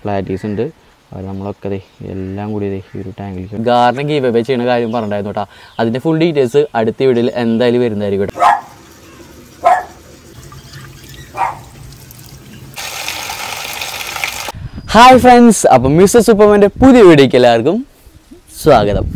Platies ഉണ്ട് അത് നമ്മളൊക്കെ ദേ എല്ലാം കൂടി ദേ ഈ ഒരു ടാങ്കിലേക്ക് ഗാർഡൻ ഗീവ് അവേ ചെയ്യുന്ന കാര്യം പറഞ്ഞിട്ടുണ്ടായിരുന്നു കേട്ടോ അതിൻ്റെ ഫുൾ ഡീറ്റെയിൽസ് അടുത്ത വീഡിയോയിൽ എന്തായാലും വരുന്നതായിരിക്കും കേട്ടോ ഹായ് ഫ്രണ്ട്സ് അപ്പം മിസ്റ്റർ സൂപ്പർമാൻ്റെ പുതിയ വീഡിയോയ്ക്ക് എല്ലാവർക്കും സ്വാഗതം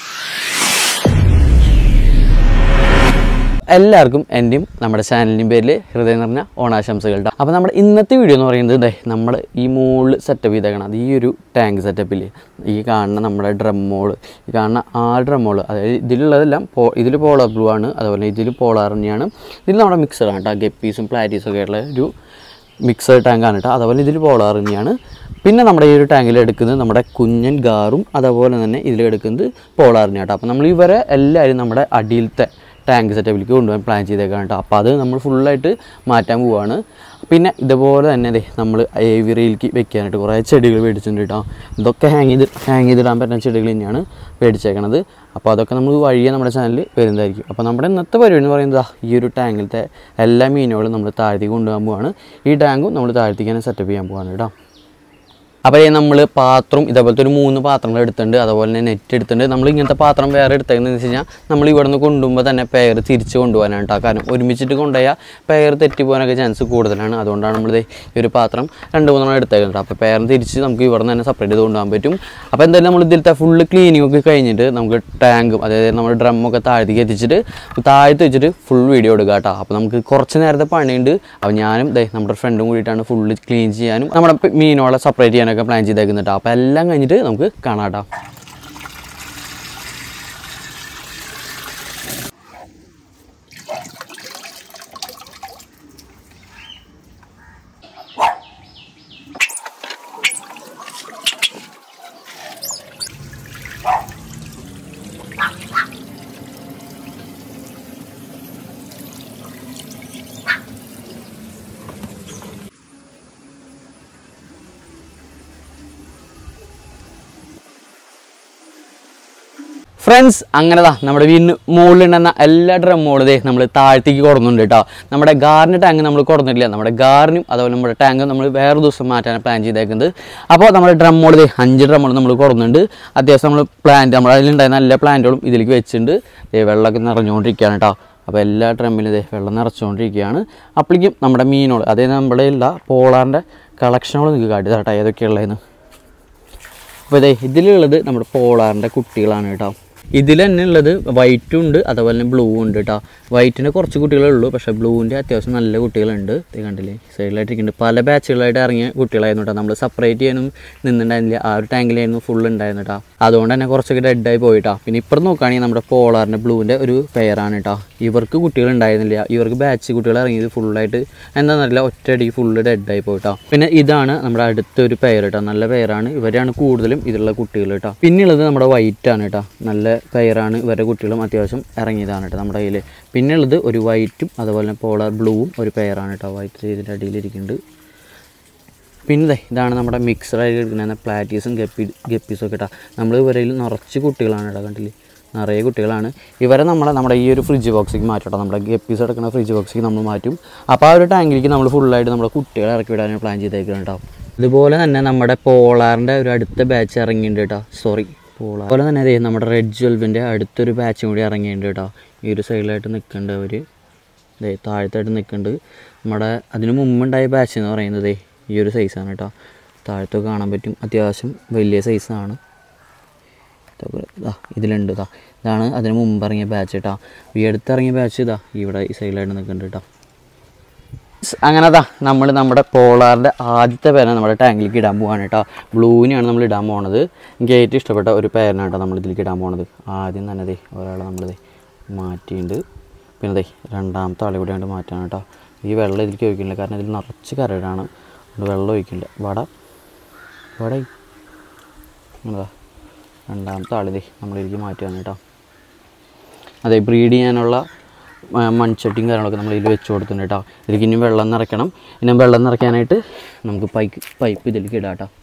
എല്ലാവർക്കും എൻ്റെയും നമ്മുടെ ചാനലിൻ്റെയും പേരിൽ ഹൃദയം നിറഞ്ഞ ഓണാശംസകൾ കേട്ടോ അപ്പോൾ നമ്മുടെ ഇന്നത്തെ വീഡിയോ എന്ന് പറയുന്നത് ദേ നമ്മൾ ഈ മുകളിൽ സെറ്റപ്പ് ചെയ്തേക്കണം അത് ഈ ഒരു ടാങ്ക് സെറ്റപ്പിൽ ഈ കാണുന്ന നമ്മുടെ ഡ്രമ്മോൾ ഈ കാണുന്ന ആ ഡ്രമ്മോൾ അതായത് ഇതിലുള്ളതെല്ലാം പോ ഇതിൽ പോളാർ ബ്ലൂ ആണ് അതുപോലെ ഇതിൽ പോളാർ തന്നെയാണ് ഇതിൽ നമ്മുടെ മിക്സറാണ് കേട്ടോ ഗപ്പീസും പ്ലാറ്റീസും ഒക്കെ ഉള്ള ഒരു മിക്സഡ് ടാങ്കാണ് കേട്ടോ അതുപോലെ ഇതിൽ പോളാർ തന്നെയാണ് പിന്നെ നമ്മുടെ ഈ ഒരു ടാങ്കിൽ എടുക്കുന്നത് നമ്മുടെ കുഞ്ഞൻ ഗാറും അതുപോലെ തന്നെ ഇതിൽ എടുക്കുന്നത് പോളാറിന് കേട്ടോ അപ്പോൾ നമ്മൾ ഇവരെ എല്ലാവരും നമ്മുടെ അടിയിലത്തെ ടാങ്ക് സെറ്റപ്പിലേക്ക് കൊണ്ടുപോകാൻ പ്ലാൻ ചെയ്തേക്കാണ് കേട്ടോ അപ്പോൾ അത് നമ്മൾ ഫുള്ളായിട്ട് മാറ്റാൻ പോവുകയാണ് പിന്നെ ഇതുപോലെ തന്നെ അതെ നമ്മൾ ഏവിറിയിലേക്ക് വെക്കാനായിട്ട് കുറേ ചെടികൾ മേടിച്ചിട്ടുണ്ട് കേട്ടോ ഇതൊക്കെ ഹാങ് ചെയ്ത് ഹാങ് ചെയ്തിടാൻ പറ്റുന്ന ചെടികൾ തന്നെയാണ് മേടിച്ചേക്കണത് അപ്പോൾ അതൊക്കെ നമ്മൾ വഴിയെ നമ്മുടെ ചാനലിൽ വരുന്നതായിരിക്കും അപ്പോൾ നമ്മുടെ ഇന്നത്തെ പരിപാടി എന്ന് പറയുന്നത് ദാ ഈ ഒരു ടാങ്കിലത്തെ എല്ലാ മീനുകളും നമ്മൾ താഴ്ത്തേക്ക് കൊണ്ടുപോകാൻ പോവാണ് ഈ ടാങ്കും നമ്മൾ താഴ്ത്തേക്ക് തന്നെ സെറ്റപ്പ് ചെയ്യാൻ പോവാണ് കേട്ടോ അപ്പോൾ നമ്മൾ പാത്രം ഇതേപോലത്തെ ഒരു മൂന്ന് പാത്രങ്ങൾ എടുത്തിട്ടുണ്ട് അതുപോലെ തന്നെ നെറ്റ് എടുത്തിട്ടുണ്ട് നമ്മൾ ഇങ്ങനത്തെ പാത്രം വേറെ എടുത്തേക്കുന്നത് വെച്ച് കഴിഞ്ഞാൽ നമ്മൾ ഇവിടെ നിന്ന് കൊണ്ടുപോകുമ്പോൾ തന്നെ പെയർ തിരിച്ച് കൊണ്ടുപോകാനാണ് കേട്ടോ കാരണം ഒരുമിച്ചിട്ട് കൊണ്ടുപോയാൽ പെയർ തെറ്റി പോകാനൊക്കെ ചാൻസ് കൂടുതലാണ് അതുകൊണ്ടാണ് നമ്മൾ ഈ ഒരു പാത്രം രണ്ട് മൂന്നെണ്ണം എടുത്തേക്കുന്നത് അപ്പോൾ പെയറിന് തിരിച്ച് നമുക്ക് ഇവിടെ നിന്ന് തന്നെ സെപ്പറേറ്റ് ചെയ്ത് കൊണ്ടുപോകാൻ പറ്റും അപ്പോൾ എന്തായാലും നമ്മൾ ഇതിലത്തെ ഫുള്ള് ക്ലീനിങ് ഒക്കെ കഴിഞ്ഞിട്ട് നമുക്ക് ടാങ്കും അതായത് നമ്മുടെ ഡ്രമ്മൊക്കെ താഴത്തേക്ക് എത്തിച്ചിട്ട് താഴത്ത് വെച്ചിട്ട് ഫുൾ വീഡിയോ എടുക്കുക കേട്ടോ അപ്പോൾ നമുക്ക് കുറച്ച് നേരത്തെ പണിയുണ്ട് അപ്പോൾ ഞാനും ദേ നമ്മുടെ ഫ്രണ്ടും കൂടിയിട്ടാണ് ഫുള്ള് ക്ലീൻ ചെയ്യാനും നമ്മുടെ പ് മീനോളെ സെപ്പറേറ്റ് ചെയ്യാനൊക്കെ പ്ലാൻ ചെയ്തേക്കുന്നത് കേട്ടോ അപ്പോൾ എല്ലാം കഴിഞ്ഞിട്ട് നമുക്ക് കാണാം കേട്ടോ ഫ്രണ്ട്സ് അങ്ങനെതാ നമ്മുടെ വീടിന് മുകളിലുണ്ടെന്ന എല്ലാ ഡ്രമ്മോളും ദേ നമ്മൾ താഴത്തേക്ക് കൊടുക്കുന്നുണ്ട് കേട്ടോ നമ്മുടെ ഗാറിൻ്റെ ടാങ്ക് നമ്മൾ കൊടുത്തിട്ടില്ല നമ്മുടെ ഗാറിനും അതുപോലെ നമ്മുടെ ടാങ്ക് നമ്മൾ വേറെ ദിവസം മാറ്റാൻ പ്ലാൻ ചെയ്തേക്കുന്നത് അപ്പോൾ നമ്മുടെ ഡ്രമ്മോൾ ദേ അഞ്ച് ഡ്രമ്മോൾ നമ്മൾ കൊടുക്കുന്നുണ്ട് അത്യാവശ്യം നമ്മൾ പ്ലാന്റ് നമ്മുടെ അതിലുണ്ടായിരുന്ന എല്ലാ പ്ലാന്റുകളും ഇതിലേക്ക് വെച്ചിട്ടുണ്ട് ദേ വെള്ളമൊക്കെ നിറഞ്ഞുകൊണ്ടിരിക്കുകയാണ് കേട്ടോ അപ്പോൾ എല്ലാ ഡ്രമ്മിലും ഇതേ വെള്ളം നിറച്ചുകൊണ്ടിരിക്കുകയാണ് അപ്പോഴേക്കും നമ്മുടെ മീനുകൾ അതായത് നമ്മുടെ എല്ലാ പോളാറിൻ്റെ കളക്ഷനുകൾ നിങ്ങൾക്ക് കാട്ടി കേട്ടോ ഏതൊക്കെയുള്ളതെന്ന് അപ്പോൾ ഇതേ ഇതിലുള്ളത് നമ്മുടെ പോളാറിൻ്റെ കുട്ടികളാണ് കേട്ടോ ഇതിൽ തന്നെ ഉള്ളത് വൈറ്റും ഉണ്ട് അതുപോലെ തന്നെ ബ്ലൂ ഉണ്ട് കേട്ടോ വൈറ്റിന് കുറച്ച് കുട്ടികളേ ഉള്ളൂ പക്ഷേ ബ്ലൂവിൻ്റെ അത്യാവശ്യം നല്ല കുട്ടികളുണ്ട് ഇത് കണ്ടില്ലേ സൈഡിലായിട്ടിരിക്കുന്നുണ്ട് പല ബാച്ചുകളായിട്ട് ഇറങ്ങിയ കുട്ടികളായിരുന്നു കേട്ടോ നമ്മൾ സെപ്പറേറ്റ് ചെയ്യാനും നിന്നുണ്ടായിരുന്നില്ല ആ ഒരു ടാങ്കിലായിരുന്നു ഫുൾ ഉണ്ടായിരുന്നു കേട്ടോ അതുകൊണ്ട് തന്നെ കുറച്ചൊക്കെ ഡെഡായി പോയിട്ടാ പിന്നെ ഇപ്പുറം നോക്കുകയാണെങ്കിൽ നമ്മുടെ പോളാറിൻ്റെ ബ്ലൂവിൻ്റെ ഒരു പെയറാണ് കേട്ടോ ഇവർക്ക് കുട്ടികൾ ഉണ്ടായിരുന്നില്ല ഇവർക്ക് ബാച്ച് കുട്ടികൾ ഇറങ്ങിയത് ഫുള്ളായിട്ട് എന്താണെന്നറിയില്ല ഒറ്റയടി ഫുള്ള് ഡെഡായി പോയിട്ടോ പിന്നെ ഇതാണ് നമ്മുടെ അടുത്ത ഒരു പെയർ കേട്ടോ നല്ല പെയറാണ് ഇവരാണ് കൂടുതലും ഇതിലുള്ള കുട്ടികൾ കേട്ടോ പിന്നെയുള്ളത് നമ്മുടെ വൈറ്റ് ആണ് കേട്ടോ നല്ല പെയറാണ് ഇവരുടെ കുട്ടികളും അത്യാവശ്യം ഇറങ്ങിയതാണ് കേട്ടോ നമ്മുടെ കയ്യിൽ പിന്നെയുള്ളത് ഒരു വൈറ്റും അതുപോലെ തന്നെ പോളാർ ബ്ലൂവും ഒരു പെയറാണ് കേട്ടോ വൈറ്റ് ഇതിൻ്റെ അടിയിലിരിക്കുന്നുണ്ട് പിന്നെ ദേ ഇതാണ് നമ്മുടെ മിക്സറായി എടുക്കുന്ന പ്ലാറ്റീസും ഗപ്പി ഗപ്പീസും ഒക്കെ കേട്ടോ നമ്മൾ ഇവരിൽ നിറച്ച് കുട്ടികളാണ് കേട്ടോ കണ്ടില്ലേ നിറയെ കുട്ടികളാണ് ഇവരെ നമ്മളെ നമ്മുടെ ഈ ഒരു ഫ്രിഡ്ജ് ബോക്സിലേക്ക് മാറ്റട്ടോ നമ്മുടെ ഗപ്പീസ് എടുക്കുന്ന ഫ്രിഡ്ജ് ബോക്സിലേക്ക് നമ്മൾ മാറ്റും അപ്പോൾ ആ ഒരു ടാങ്കിലേക്ക് നമ്മൾ ഫുള്ളായിട്ട് നമ്മുടെ കുട്ടികളെ ഇറക്കി വിടാൻ പ്ലാൻ ചെയ്തേക്കുന്നത് കേട്ടോ ഇതുപോലെ തന്നെ നമ്മുടെ പോളാറിൻ്റെ ഒരു അടുത്ത ബാച്ച് ഇറങ്ങിയിട്ടുണ്ട് കേട്ടോ സോറി പോളാർ അതുപോലെ തന്നെ ദേ നമ്മുടെ റെഡ് ജ്വൽവിൻ്റെ അടുത്തൊരു ബാച്ചും കൂടി ഇറങ്ങിയിട്ടുണ്ട് കേട്ടോ ഈ ഒരു സൈഡിലായിട്ട് നിൽക്കുന്നുണ്ട് അവർ ദേ താഴത്തായിട്ട് നിൽക്കുന്നുണ്ട് നമ്മുടെ അതിന് മുമ്പുണ്ടായ ബാച്ച് എന്ന് പറയുന്നത് ദേ ഈ ഒരു സൈസാണ് കേട്ടോ താഴത്തൊക്കെ കാണാൻ പറ്റും അത്യാവശ്യം വലിയ സൈസാണ് ഇതൊക്കെ ഇതാ ഇതിലുണ്ട് ഇതാ ഇതാണ് അതിന് മുമ്പ് ഇറങ്ങിയ ബാച്ച് കേട്ടോ ഈ അടുത്തിറങ്ങിയ ബാച്ച് ഇതാ ഇവിടെ ഈ സൈഡിലായിട്ട് നിൽക്കുന്നുണ്ട് കേട്ടോ അങ്ങനെ അതാ നമ്മൾ നമ്മുടെ പോളാറിൻ്റെ ആദ്യത്തെ പേരാണ് നമ്മുടെ ടാങ്കിലേക്ക് ഇടാൻ പോവാണ് കേട്ടോ ബ്ലൂവിനെയാണ് നമ്മൾ ഇടാൻ പോണത് എനിക്ക് ഏറ്റവും ഇഷ്ടപ്പെട്ട ഒരു പേരാണ് കേട്ടോ നമ്മൾ ഇതിലേക്ക് ഇടാൻ പോണത് ആദ്യം തന്നെ ദേ ഒരാളെ നമ്മളിതേ മാറ്റിയിട്ടുണ്ട് പിന്നെ ദേ രണ്ടാമത്തെ ആളെ കൂടെ മാറ്റാണ് കേട്ടോ ഈ വെള്ളം ഇതിലേക്ക് ഒഴിക്കുന്നില്ല കാരണം ഇതിൽ നിറച്ച് കരടാണ് അതുകൊണ്ട് വെള്ളം ഒഴിക്കില്ല വട വട അതാ രണ്ടാമത്തെ ആളിതേ നമ്മളിതിലേക്ക് മാറ്റുകയാണ് കേട്ടോ അതെ ബ്രീഡ് ചെയ്യാനുള്ള ആ, മൺചട്ടിയും കാര്യങ്ങളൊക്കെ നമ്മൾ ഇതിൽ വെച്ച് കൊടുത്തിട്ടുണ്ട് കേട്ടോ ഇതിലേക്ക് ഇനി വെള്ളം നിറയ്ക്കണം ഇനി വെള്ളം നിറയ്ക്കാനായിട്ട് നമുക്ക് പൈപ്പ് പൈപ്പ് ഇതിലേക്ക് ഇടാം കേട്ടോ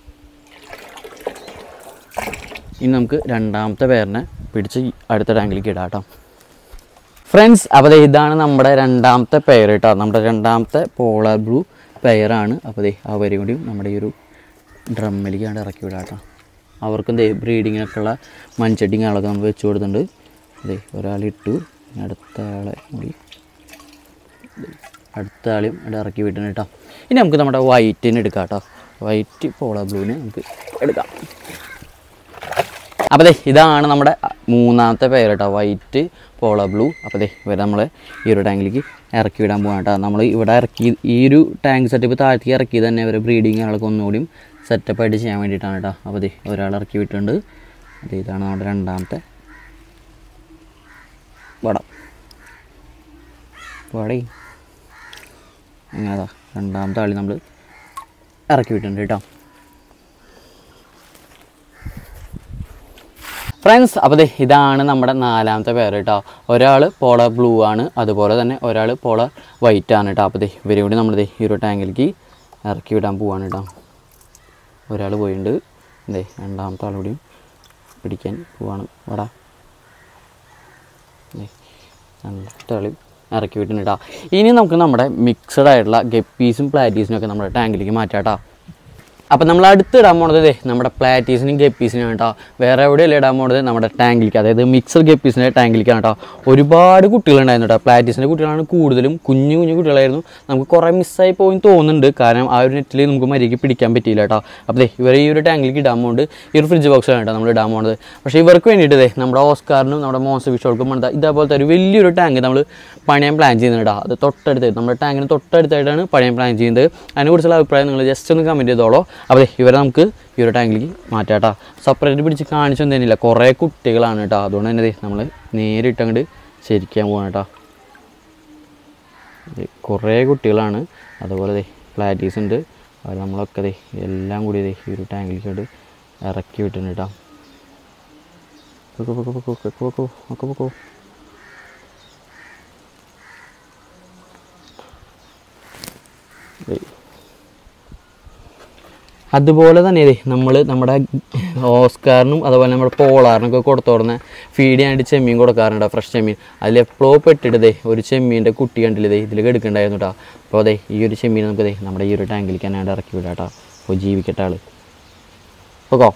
ഇനി നമുക്ക് രണ്ടാമത്തെ പേരിനെ പിടിച്ച് ഈ അടുത്ത ടാങ്കിലേക്ക് ഇടാം കേട്ടോ ഫ്രണ്ട്സ് അപ്പോൾ ദേ ഇതാണ് നമ്മുടെ രണ്ടാമത്തെ പെയർ കേട്ടോ നമ്മുടെ രണ്ടാമത്തെ പോളാർ ബ്ലൂ പെയറാണ് അപ്പോൾ ദേ അവരും കൂടി നമ്മുടെ ഈ ഒരു ഡ്രമ്മിലേക്ക് കണ്ട് ഇറക്കി വിടാം കേട്ടോ അവർക്കും ദേ ബ്രീഡിങ്ങിനൊക്കെയുള്ള മൺചട്ടിയും കാര്യങ്ങളൊക്കെ നമ്മൾ വെച്ച് കൊടുത്തിട്ടുണ്ട് അതെ ഒരാളിട്ടു ഇനി അടുത്ത ആളെ കൂടി ദേ, അടുത്ത ആളെയും ഇവിടെ ഇറക്കി വിട്ടിട്ടുണ്ട് കേട്ടോ ഇനി നമുക്ക് നമ്മുടെ വൈറ്റിന് എടുക്കാം കേട്ടോ വൈറ്റ് പോള ബ്ലൂവിന് നമുക്ക് എടുക്കാം അപ്പോൾ ദേ ഇതാണ് നമ്മുടെ മൂന്നാമത്തെ പേര് കേട്ടോ വൈറ്റ് പോള ബ്ലൂ അപ്പോൾ ദേ ഇവരെ നമ്മൾ ഈ ഒരു ടാങ്കിലേക്ക് ഇറക്കി വിടാൻ പോകാം കേട്ടോ നമ്മൾ ഇവിടെ ഇറക്കി ഈ ഒരു ടാങ്ക് സെറ്റപ്പ് താഴ്ത്തി ഇറക്കി തന്നെ ഇവരെ ബ്രീഡിങ് ആളൊക്കെ ഒന്നുകൂടിയും സെറ്റപ്പായിട്ട് ചെയ്യാൻ വേണ്ടിയിട്ടാണ് കേട്ടോ അപ്പോൾ ദേ ഒരാൾ ഇറക്കി വിട്ടിട്ടുണ്ട് അത് ഇതാണ് നമ്മുടെ രണ്ടാമത്തെ വടം വടേ അങ്ങനെ അതാ രണ്ടാമത്തെ ആളി നമ്മൾ ഇറക്കി വിട്ടിട്ടുണ്ട് കേട്ടോ ഫ്രണ്ട്സ് അപ്പോൾ ദേ ഇതാണ് നമ്മുടെ നാലാമത്തെ പേര് കേട്ടോ ഒരാൾ പോളർ ബ്ലൂ ആണ് അതുപോലെ തന്നെ ഒരാൾ പോളർ വൈറ്റ് ആണ് കേട്ടോ അപ്പോൾ ദേ ഇവരെ കൂടി നമ്മൾ ദേ ഈ ഒരു ടാങ്കിലേക്ക് ഇറക്കി വിടാൻ പോവാണ് കേട്ടോ ഒരാൾ പോയിട്ടുണ്ട് ദേ രണ്ടാമത്തെ ആൾ കൂടിയും പിടിക്കാൻ പോവാണ് വടാ ദേ രണ്ടാമത്തെ ആളെയും ഇറക്കി വിട്ടിട്ടുണ്ട് കേട്ടോ ഇനി നമുക്ക് നമ്മുടെ മിക്സഡ് ആയിട്ടുള്ള ഗപ്പീസും പ്ലാറ്റീസിനും ഒക്കെ നമ്മുടെ ടാങ്കിലേക്ക് മാറ്റാം കേട്ടോ അപ്പം നമ്മൾ അടുത്ത് ഇടാൻ പോണത് ദേ നമ്മുടെ പ്ലാറ്റീസിനും ഗപ്പീസിനും കേട്ടോ വേറെ എവിടെയല്ല ഇടാൻ പോണത് നമ്മുടെ ടാങ്കിലേക്ക് അതായത് മിക്സഡ് ഗപ്പീസിൻ്റെ ടാങ്കിലേക്കാണ് കേട്ടോ ഒരുപാട് കുട്ടികളുണ്ടായിരുന്നു കേട്ടോ പ്ലാറ്റീസിൻ്റെ കുട്ടികളാണ് കൂടുതലും കുഞ്ഞു കുഞ്ഞു കുട്ടികളായിരുന്നു നമുക്ക് കുറേ മിസ്സായി പോയി തോന്നുന്നുണ്ട് കാരണം ആ ഒരു നെറ്റിൽ നമുക്ക് മര്യാദയ്ക്ക് പിടിക്കാൻ പറ്റിയില്ല കേട്ടോ അപ്പോൾ ദേ ഇവരെ ഈ ഒരു ടാങ്കിലേക്ക് ഇടാൻ പോകുന്നുണ്ട് ഈ ഒരു ഫ്രിഡ്ജ് ബോക്സാണ് കേട്ടോ നമ്മൾ ഇടാൻ പോകുന്നത് പക്ഷേ ഇവർക്ക് വേണ്ടിയിട്ട് ദേ നമ്മുടെ ഓസ്കാറിനും നമ്മുടെ മോൺസ് വിഷോൾക്കും പണിത ഇതേപോലത്തെ ഒരു വലിയൊരു ടാങ്ക് നമ്മൾ പണിയാൻ പ്ലാൻ ചെയ്യുന്നുണ്ട് കേട്ടോ അത് തൊട്ടടുത്ത് നമ്മുടെ ടാങ്കിന് തൊട്ടടുത്തായിട്ടാണ് പണിയാൻ പ്ലാൻ ചെയ്യുന്നത് അതിനെക്കുറിച്ചുള്ള അഭിപ്രായം നിങ്ങൾ ജസ്റ്റ് ഒന്ന് കമൻറ്റ് ചെയ്തോളൂ അപ്പോൾ ദേ ഇവരെ നമുക്ക് ഈ ഒരു ടാങ്കിലേക്ക് മാറ്റാം കേട്ടോ സെപ്പറേറ്റ് പിടിച്ച് കാണിച്ചൊന്നും തന്നെയില്ല കുറേ കുട്ടികളാണ് കേട്ടോ അതുകൊണ്ട് തന്നെ ദേ നമ്മൾ നേരിട്ട് അങ്ങോട്ട് ശരിക്കാൻ പോകണം കേട്ടോ ദേ കുറേ കുട്ടികളാണ് അതുപോലെ ദേ പ്ലാറ്റീസ് ഉണ്ട് അത് നമ്മളൊക്കെ ദേ എല്ലാം കൂടി ദേ ഈ ഒരു ടാങ്കിലേക്കോട്ട് ഇറക്കി വിട്ടിട്ടുണ്ട് കേട്ടോ പൊക്കോ പൊക്കോ പൊക്കോ പൊക്കോ പൊക്കോ പൊക്കോ പൊക്കോ ദേ. അതുപോലെ തന്നെ ദേ നമ്മൾ നമ്മുടെ ഓസ്കാറിനും അതുപോലെ നമ്മുടെ പോളാറിനൊക്കെ കൊടുത്തോടുന്ന ഫീഡ് ചെയ്യാനായിട്ട് ചെമ്മീൻ കൊടുക്കാറുണ്ട് ഫ്രഷ് ചെമ്മീൻ അതിൽ എപ്പോഴോ പെട്ടിട്ട് ദേ ഒരു ചെമ്മീൻ്റെ കുട്ടി കണ്ടില്ലേ ദേ ഇതിൽ എടുക്കണ്ടായിരുന്നു കേട്ടോ അപ്പോൾ അതെ ഈ ഒരു ചെമ്മീൻ നമുക്ക് ദേ നമ്മുടെ ഈ ഒരു ടാങ്കിലേക്ക് തന്നെ ഇറക്കി വിടാം കേട്ടോ അപ്പോൾ ജീവിക്കട്ടെ ആള് ഓക്കോ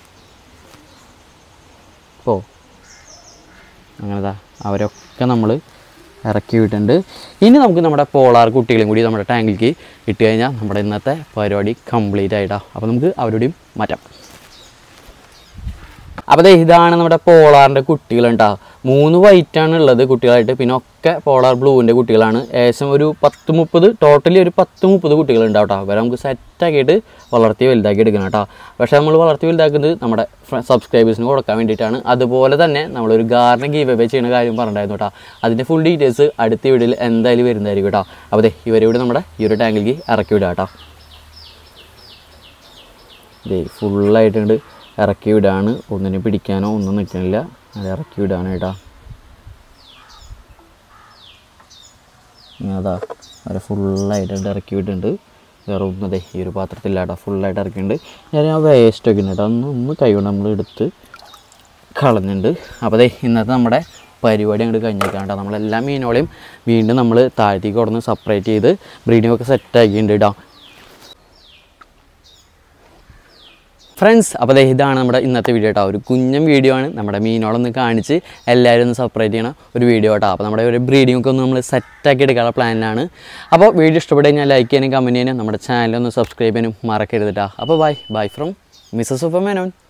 ഓ അങ്ങനെതാ അവരൊക്കെ നമ്മൾ ഇറക്കി വിട്ടിട്ടുണ്ട് ഇനി നമുക്ക് നമ്മുടെ പോളാർ കുട്ടികളെയും കൂടി നമ്മുടെ ടാങ്കിലേക്ക് ഇട്ട് കഴിഞ്ഞാൽ നമ്മുടെ ഇന്നത്തെ പരിപാടി കംപ്ലീറ്റ് ആയിട്ടാ അപ്പോൾ നമുക്ക് അവരോടെയും മാറ്റാം അപ്പോൾ ദേ ഇതാണ് നമ്മുടെ പോളാറിൻ്റെ കുട്ടികളുണ്ടാ മൂന്ന് white ആണ് ഉള്ളത് കുട്ടികളായിട്ട് പിന്നെ ഒക്കെ പോളാർ ബ്ലൂവിൻ്റെ കുട്ടികളാണ് ഏകദേശം ഒരു പത്ത് മുപ്പത് ടോട്ടലി ഒരു പത്ത് മുപ്പത് കുട്ടികളുണ്ടാവും കേട്ടോ അവരെ നമുക്ക് സെറ്റാക്കിയിട്ട് വളർത്തി വലുതാക്കി എടുക്കണം കേട്ടോ പക്ഷേ നമ്മൾ വളർത്തി വലുതാക്കുന്നത് നമ്മുടെ സബ്സ്ക്രൈബേഴ്സിന് കൊടുക്കാൻ വേണ്ടിയിട്ടാണ് അതുപോലെ തന്നെ നമ്മളൊരു ഗാർഡൻ ഗീവ് അവേ ചെയ്യുന്ന കാര്യം പറഞ്ഞിട്ടുണ്ടായിരുന്നു കേട്ടോ അതിൻ്റെ ഫുൾ ഡീറ്റെയിൽസ് അടുത്ത വീഡിയോയിൽ എന്തായാലും വരുന്നതായിരിക്കും കേട്ടോ അപ്പോൾ ദേ ഇവരെ കൂടി നമ്മുടെ ഈ ഒരു ടാങ്കിലേക്ക് ഇറക്കി വിടാം കേട്ടോ ദേ ഫുള്ളായിട്ടുണ്ട് ഇറക്കി വിടാണ് ഒന്നിനെ പിടിക്കാനോ ഒന്നും നിൽക്കണില്ല അത് ഇറക്കി വിടാണ് കേട്ടോ ഇനി അതാ അവരെ ഫുള്ളായിട്ടുണ്ട് ഇറക്കി വിട്ടിട്ടുണ്ട് വേറെ ഒന്നും അതെ ഈ ഒരു പാത്രത്തില്ല കേട്ടോ ഫുള്ളായിട്ട് ഇറക്കിയിട്ടുണ്ട് ഞാൻ ആ വേസ്റ്റൊക്കെ ഉണ്ട് കേട്ടോ ഒന്ന് ഒന്ന് കൈ കൊണ്ട് നമ്മൾ എടുത്ത് കളഞ്ഞിട്ടുണ്ട് അപ്പോൾ അതെ ഇന്നത്തെ നമ്മുടെ പരിപാടി അങ്ങോട്ട് കഴിഞ്ഞേക്കാം കേട്ടോ നമ്മളെല്ലാ മീനുകളെയും വീണ്ടും നമ്മൾ താഴത്തേക്ക് കൊടുന്ന് സെപ്പറേറ്റ് ചെയ്ത് ബ്രീഡിംഗ് ഒക്കെ സെറ്റ് ആക്കിയിട്ടുണ്ട് കേട്ടോ ഫ്രണ്ട്സ് അപ്പോൾ ദേ ഇതാണ് നമ്മുടെ ഇന്നത്തെ വീഡിയോ കേട്ടോ ഒരു കുഞ്ഞൻ വീഡിയോ ആണ് നമ്മുടെ മീനോളൊന്ന് കാണിച്ച് എല്ലാവരും ഒന്ന് സെപ്പറേറ്റ് ചെയ്യണ ഒരു വീഡിയോ കേട്ടോ അപ്പോൾ നമ്മുടെ ഒരു ബ്രീഡിംഗ് ഒക്കെ ഒന്ന് നമ്മൾ സെറ്റാക്കി എടുക്കാനുള്ള പ്ലാനാണ് അപ്പോൾ വീഡിയോ ഇഷ്ടപ്പെട്ട് കഴിഞ്ഞാൽ ലൈക്ക് ചെയ്യാനും കമൻറ്റ് ചെയ്യാനും നമ്മുടെ ചാനൽ ഒന്ന് സബ്സ്ക്രൈബ് ചെയ്യാനും മറക്കരുത് കേട്ടോ അപ്പോൾ bye bye from Mrs super Menon